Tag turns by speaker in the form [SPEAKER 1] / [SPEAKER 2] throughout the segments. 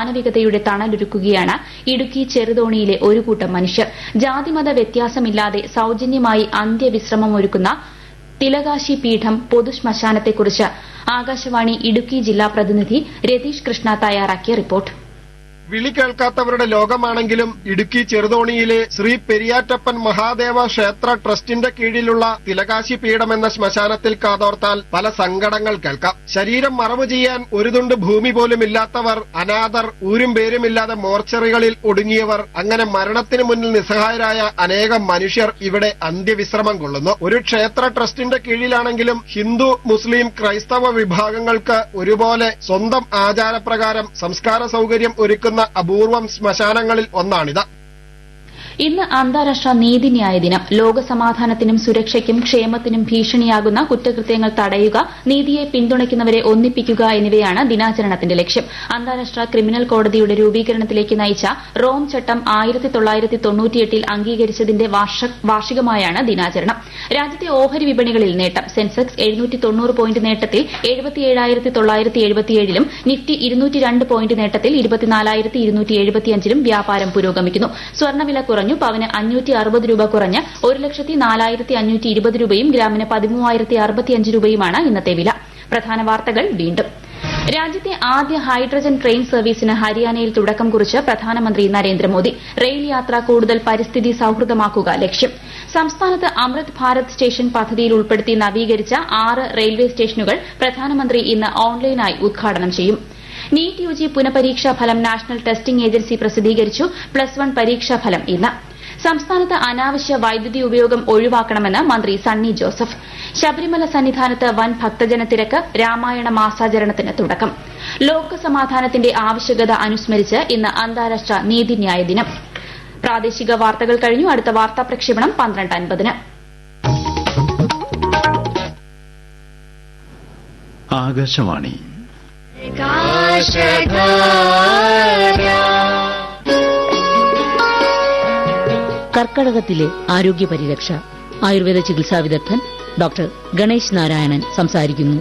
[SPEAKER 1] മാനവികതയുടെ തണലൊരുക്കുകയാണ് ഇടുക്കി ചെറുതോണിയിലെ ഒരു കൂട്ടം മനുഷ്യർ ജാതിമത വ്യത്യാസമില്ലാതെ സൌജന്യമായി അന്ത്യവിശ്രമമൊരുക്കുന്ന തിലകാശി പീഠം പൊതുശ്മശാനത്തെക്കുറിച്ച് ആകാശവാണി ഇടുക്കി ജില്ലാ പ്രതിനിധി രതീഷ് കൃഷ്ണ തയ്യാറാക്കിയ റിപ്പോർട്ട്
[SPEAKER 2] വിളി കേൾക്കാത്തവരുടെ ലോകമാണെങ്കിലും ഇടുക്കി ചെറുതോണിയിലെ ശ്രീ പെരിയാറ്റപ്പൻ മഹാദേവ ക്ഷേത്ര ട്രസ്റ്റിന്റെ കീഴിലുള്ള തിലകാശി പീഠം എന്ന ശ്മശാനത്തിൽ കാതോർത്താൽ പല സങ്കടങ്ങൾ കേൾക്കാം ശരീരം മറവ് ചെയ്യാൻ ഒരു തുണ്ട് ഭൂമി പോലും ഇല്ലാത്തവർ അനാഥർ ഊരും പേരുമില്ലാതെ മോർച്ചറികളിൽ ഒടുങ്ങിയവർ അങ്ങനെ മരണത്തിന് മുന്നിൽ നിസ്സഹായരായ അനേകം മനുഷ്യർ ഇവിടെ അന്ത്യവിശ്രമം കൊള്ളുന്നു ഒരു ക്ഷേത്ര ട്രസ്റ്റിന്റെ കീഴിലാണെങ്കിലും ഹിന്ദു മുസ്ലിം ക്രൈസ്തവ വിഭാഗങ്ങൾക്ക് ഒരുപോലെ സ്വന്തം ആചാരപ്രകാരം സംസ്കാര സൌകര്യം ഒരുക്കുന്ന അപൂർവം ശ്മശാനങ്ങളിൽ ഒന്നാണിത്
[SPEAKER 1] ഇന്ന് അന്താരാഷ്ട്ര നീതിന്യായ ദിനം ലോകസമാധാനത്തിനും സുരക്ഷയ്ക്കും ക്ഷേമത്തിനും ഭീഷണിയാകുന്ന കുറ്റകൃത്യങ്ങൾ തടയുക നീതിയെ പിന്തുണയ്ക്കുന്നവരെ ഒന്നിപ്പിക്കുക എന്നിവയാണ് ദിനാചരണത്തിന്റെ ലക്ഷ്യം അന്താരാഷ്ട്ര ക്രിമിനൽ കോടതിയുടെ രൂപീകരണത്തിലേക്ക് നയിച്ച റോം ചട്ടം ആയിരത്തി തൊള്ളായിരത്തി തൊണ്ണൂറ്റിയെട്ടിൽ അംഗീകരിച്ചതിന്റെ വാർഷികമായാണ് ദിനാചരണം രാജ്യത്തെ ഓഹരി വിപണികളിൽ നേട്ടം സെൻസെക്സ് എഴുന്നൂറ്റി തൊണ്ണൂറ് പോയിന്റ് നേട്ടത്തിൽ എഴുപത്തിയേഴായിരത്തി തൊള്ളായിരത്തി എഴുപത്തിയേഴിലും നിഫ്റ്റി ഇരുന്നൂറ്റി രണ്ട് പോയിന്റ് നേട്ടത്തിൽ ഇരുപത്തിനാലായിരത്തി ഇരുന്നൂറ്റി എഴുപത്തിയഞ്ചിലും വ്യാപാരം പുരോഗമിക്കുന്നു സ്വർണ്ണവില കുറഞ്ഞു പവന് അഞ്ഞൂറ്റി അറുപത് രൂപ കുറഞ്ഞ് ഒരു ലക്ഷത്തി നാലായിരത്തി അഞ്ഞൂറ്റി ഇരുപത് രൂപയും ഗ്രാമിന് പതിമൂവായിരത്തി അറുപത്തിയഞ്ച് രൂപയുമാണ് ഇന്നത്തെ വില പ്രധാന വാർത്തകൾ വീണ്ടും രാജ്യത്തെ ആദ്യ ഹൈഡ്രജൻ ട്രെയിൻ സർവീസിന് ഹരിയാനയിൽ തുടക്കം കുറിച്ച് പ്രധാനമന്ത്രി നരേന്ദ്രമോദി റെയിൽ യാത്ര കൂടുതൽ പരിസ്ഥിതി സൌഹൃദമാക്കുക ലക്ഷ്യം സംസ്ഥാനത്ത് അമൃത് ഭാരത് സ്റ്റേഷൻ പദ്ധതിയിൽ ഉൾപ്പെടുത്തി നവീകരിച്ച ആറ് റെയിൽവേ സ്റ്റേഷനുകൾ പ്രധാനമന്ത്രി ഇന്ന് ഓൺലൈനായി ഉദ്ഘാടനം ചെയ്യും നീറ്റ് യുജി പുനഃപരീക്ഷാ ഫലം നാഷണൽ ടെസ്റ്റിംഗ് ഏജൻസി പ്രസിദ്ധീകരിച്ചു പ്ലസ് വൺ പരീക്ഷാ ഫലം ഇന്ന് സംസ്ഥാനത്ത് അനാവശ്യ വൈദ്യുതി ഉപയോഗം ഒഴിവാക്കണമെന്ന് മന്ത്രി സണ്ണി ജോസഫ് ശബരിമല സന്നിധാനത്ത് വൻ ഭക്തജന തിരക്ക് രാമായണ മാസാചരണത്തിന് തുടക്കം ലോകസമാധാനത്തിന്റെ ആവശ്യകത അനുസ്മരിച്ച് ഇന്ന് അന്താരാഷ്ട്ര നീതിന്യായ ദിനം പ്രാദേശിക വാർത്തകൾ കഴിഞ്ഞു അടുത്ത വാർത്താ പ്രക്ഷേപണം പന്ത്രണ്ട് അൻപതിന്
[SPEAKER 3] ആകാശവാണി
[SPEAKER 4] കർക്കടകത്തിലെ ആരോഗ്യ പരിരക്ഷ ആയുർവേദ ചികിത്സാ വിദഗ്ധൻ ഡോക്ടർ ഗണേശ് നാരായണൻ സംസാരിക്കുന്നു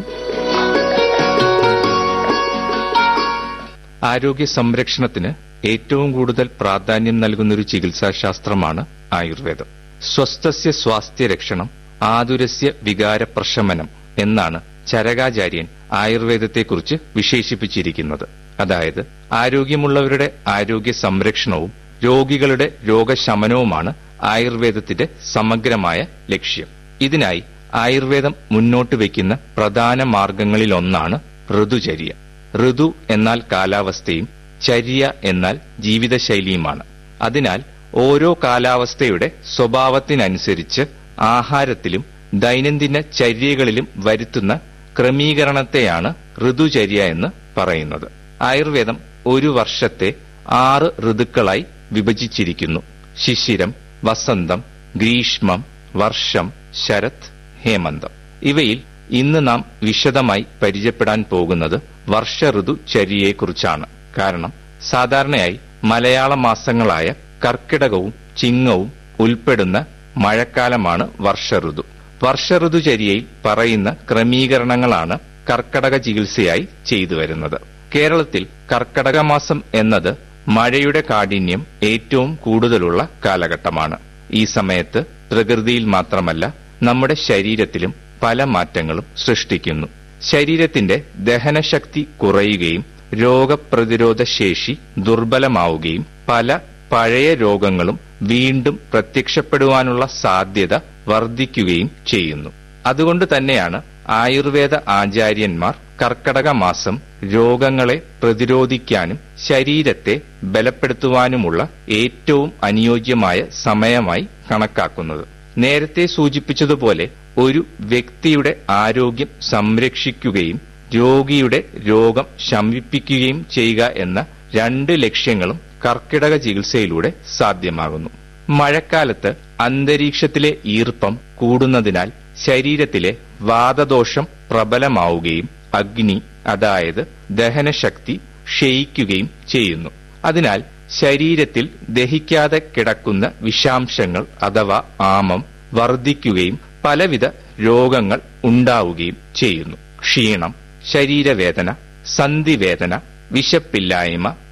[SPEAKER 5] ആരോഗ്യ സംരക്ഷണത്തിന് ഏറ്റവും കൂടുതൽ പ്രാധാന്യം നൽകുന്നൊരു ചികിത്സാശാസ്ത്രമാണ് ആയുർവേദം സ്വസ്ഥസ്യ സ്വാസ്ഥ്യരക്ഷണം ആതുരസ്യ വികാരപ്രശമനം എന്നാണ് ചരകാചാര്യൻ ആയുർവേദത്തെക്കുറിച്ച് വിശേഷിപ്പിച്ചിരിക്കുന്നത് അതായത് ആരോഗ്യമുള്ളവരുടെ ആരോഗ്യ സംരക്ഷണവും രോഗികളുടെ രോഗശമനവുമാണ് ആയുർവേദത്തിന്റെ സമഗ്രമായ ലക്ഷ്യം ഇതിനായി ആയുർവേദം മുന്നോട്ട് വയ്ക്കുന്ന പ്രധാന മാർഗങ്ങളിലൊന്നാണ് ഋതുചര്യ ഋതു എന്നാൽ കാലാവസ്ഥയും ചര്യ എന്നാൽ ജീവിതശൈലിയുമാണ് അതിനാൽ ഓരോ കാലാവസ്ഥയുടെ സ്വഭാവത്തിനനുസരിച്ച് ആഹാരത്തിലും ദൈനംദിന ചര്യകളിലും വരുത്തുന്ന ക്രമീകരണത്തെയാണ് ഋതുചര്യ എന്ന് പറയുന്നത് ആയുർവേദം ഒരു വർഷത്തെ ആറ് ഋതുക്കളായി വിഭജിച്ചിരിക്കുന്നു ശിശിരം വസന്തം ഗ്രീഷ്മം വർഷം ശരത് ഹേമന്തം ഇവയിൽ ഇന്ന് നാം വിശദമായി പരിചയപ്പെടാൻ പോകുന്നത് വർഷ ഋതു ചര്യയെക്കുറിച്ചാണ് കാരണം സാധാരണയായി മലയാള മാസങ്ങളായ കർക്കിടകവും ചിങ്ങവും ഉൾപ്പെടുന്ന മഴക്കാലമാണ് വർഷ ഋതു വർഷ ഋതുചര്യയിൽ പറയുന്ന ക്രമീകരണങ്ങളാണ് കർക്കടക ചികിത്സയായി ചെയ്തു വരുന്നത് കേരളത്തിൽ കർക്കടക മാസം എന്നത് മഴയുടെ കാഠിന്യം ഏറ്റവും കൂടുതലുള്ള കാലഘട്ടമാണ് ഈ സമയത്ത് പ്രകൃതിയിൽ മാത്രമല്ല നമ്മുടെ ശരീരത്തിലും പല മാറ്റങ്ങളും സൃഷ്ടിക്കുന്നു ശരീരത്തിന്റെ ദഹനശക്തി കുറയുകയും രോഗപ്രതിരോധ ശേഷി ദുർബലമാവുകയും പല പഴയ രോഗങ്ങളും വീണ്ടും പ്രത്യക്ഷപ്പെടുവാനുള്ള സാധ്യത വർദ്ധിക്കുകയും ചെയ്യുന്നു അതുകൊണ്ട് തന്നെയാണ് ആയുർവേദ ആചാര്യന്മാർ കർക്കടക മാസം രോഗങ്ങളെ പ്രതിരോധിക്കാനും ശരീരത്തെ ബലപ്പെടുത്തുവാനുമുള്ള ഏറ്റവും അനുയോജ്യമായ സമയമായി കണക്കാക്കുന്നത് നേരത്തെ സൂചിപ്പിച്ചതുപോലെ ഒരു വ്യക്തിയുടെ ആരോഗ്യം സംരക്ഷിക്കുകയും രോഗിയുടെ രോഗം ശമിപ്പിക്കുകയും ചെയ്യുക എന്ന രണ്ട് ലക്ഷ്യങ്ങളും കർക്കിടക ചികിത്സയിലൂടെ സാധ്യമാകുന്നു മഴക്കാലത്ത് അന്തരീക്ഷത്തിലെ ഈർപ്പം കൂടുന്നതിനാൽ ശരീരത്തിലെ വാതദോഷം പ്രബലമാവുകയും അഗ്നി അതായത് ദഹനശക്തി ക്ഷയിക്കുകയും ചെയ്യുന്നു അതിനാൽ ശരീരത്തിൽ ദഹിക്കാതെ കിടക്കുന്ന വിഷാംശങ്ങൾ അഥവാ ആമം വർദ്ധിക്കുകയും പലവിധ രോഗങ്ങൾ ഉണ്ടാവുകയും ചെയ്യുന്നു ക്ഷീണം ശരീരവേദന സന്ധിവേദന വിശപ്പില്ലായ്മ